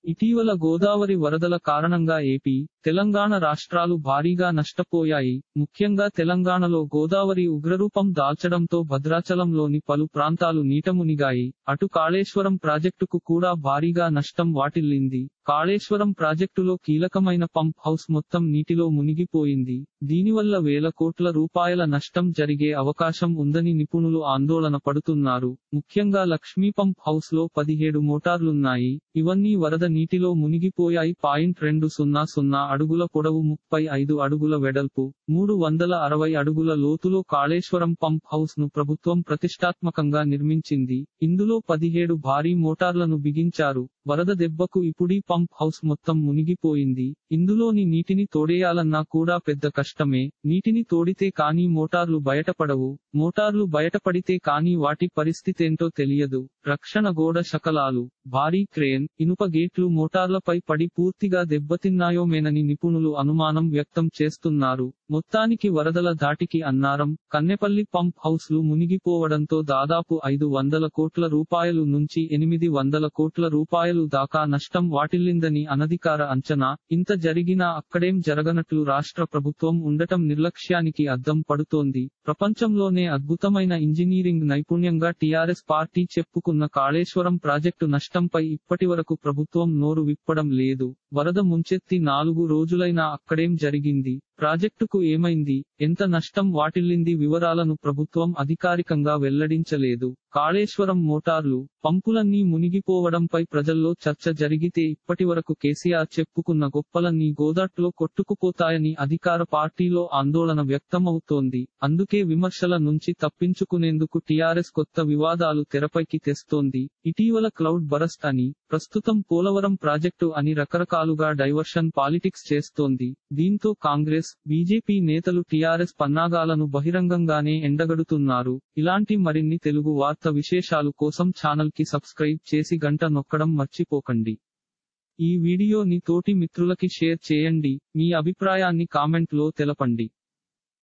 ఇటీవల గోదావరి వరదల కారణంగా ఏపీ తెలంగాణ రాష్ట్రాలు భారీగా నష్టపోయాయి ముఖ్యంగా తెలంగాణలో గోదావరి ఉగ్రరూపం దాల్చడంతో భద్రాచలంలోని పలు ప్రాంతాలు నీటమునిగాయి అటు కాళేశ్వరం ప్రాజెక్టుకు కూడా భారీగా నష్టం వాటిల్లింది కాళేశ్వరం ప్రాజెక్టులో కీలకమైన పంప్ హౌస్ మొత్తం నీటిలో మునిగిపోయింది దీనివల్ల వేల కోట్ల రూపాయల నష్టం జరిగే అవకాశం ఉందని నిపుణులు ఆందోళన పడుతున్నారు ముఖ్యంగా లక్ష్మీ పంప్ హౌస్ లో పదిహేడు మోటార్లున్నాయి ఇవన్నీ వరద నీటిలో మునిగిపోయాయి పాయింట్ రెండు సున్నా సున్నా అడుగుల పొడవు ముప్పై ఐదు అడుగుల వెడల్పు మూడు వందల అరవై అడుగుల లోతులో కాళేశ్వరం పంప్ హౌస్ ను ప్రభుత్వం ప్రతిష్టాత్మకంగా నిర్మించింది ఇందులో పదిహేడు భారీ మోటార్లను బిగించారు వరద దెబ్బకు ఇప్పుడీ పంప్ హౌస్ మొత్తం మునిగిపోయింది ఇందులోని నీటిని తోడేయాలన్నా కూడా పెద్ద కష్టమే నీటిని తోడితే కానీ మోటార్లు బయటపడవు మోటార్లు బయటపడితే కానీ వాటి పరిస్థితేంటో తెలియదు రక్షణ గోడ శకలాలు భారీ క్రేన్ ఇనుప గేట్లు మోటార్లపై పడి పూర్తిగా దెబ్బతిన్నాయోమేనని నిపుణులు అనుమానం వ్యక్తం చేస్తున్నారు మొత్తానికి వరదల ధాటికి అన్నారం కన్నెపల్లి పంప్ హౌస్లు మునిగిపోవడంతో దాదాపు ఐదు వందల కోట్ల రూపాయలు నుంచి ఎనిమిది వందల కోట్ల రూపాయలు దాకా నష్టం వాటిల్లిందని అనధికార అంచనా ఇంత జరిగినా అక్కడేం జరగనట్లు రాష్ట్ర ప్రభుత్వం ఉండటం నిర్లక్ష్యానికి అద్దం పడుతోంది ప్రపంచంలోనే అద్భుతమైన ఇంజనీరింగ్ నైపుణ్యంగా టీఆర్ఎస్ పార్టీ చెప్పుకున్న కాళేశ్వరం ప్రాజెక్టు నష్టంపై ఇప్పటివరకు ప్రభుత్వం నోరు విప్పడం లేదు వరద ముంచెత్తి నాలుగు రోజులైనా అక్కడేం జరిగింది ప్రాజెక్టుకు ఏమైంది ఎంత నష్టం వాటిల్లింది వివరాలను ప్రభుత్వం అధికారికంగా వెల్లడించలేదు కాళేశ్వరం మోటార్లు పంపులన్నీ మునిగిపోవడంపై ప్రజల్లో చర్చ జరిగితే ఇప్పటివరకు కేసీఆర్ చెప్పుకున్న గొప్పలన్నీ గోదాట్లో కొట్టుకుపోతాయని అధికార పార్టీలో ఆందోళన వ్యక్తమవుతోంది అందుకే విమర్శల నుంచి తప్పించుకునేందుకు టీఆర్ఎస్ కొత్త వివాదాలు తెరపైకి తెస్తోంది ఇటీవల క్లౌడ్ బరస్ట్ అని ప్రస్తుతం పోలవరం ప్రాజెక్టు అని రకరకాలుగా డైవర్షన్ పాలిటిక్స్ చేస్తోంది దీంతో కాంగ్రెస్ బీజేపీ నేతలు టీఆర్ఎస్ పన్నాగాలను బహిరంగంగానే ఎండగడుతున్నారు ఇలాంటి మరిన్ని తెలుగు వార్త విశేషాలు కోసం ఛానల్ కి సబ్స్క్రైబ్ చేసి గంట నొక్కడం మర్చిపోకండి ఈ వీడియోని తోటి మిత్రులకి షేర్ చేయండి మీ అభిప్రాయాన్ని కామెంట్ లో తెలపండి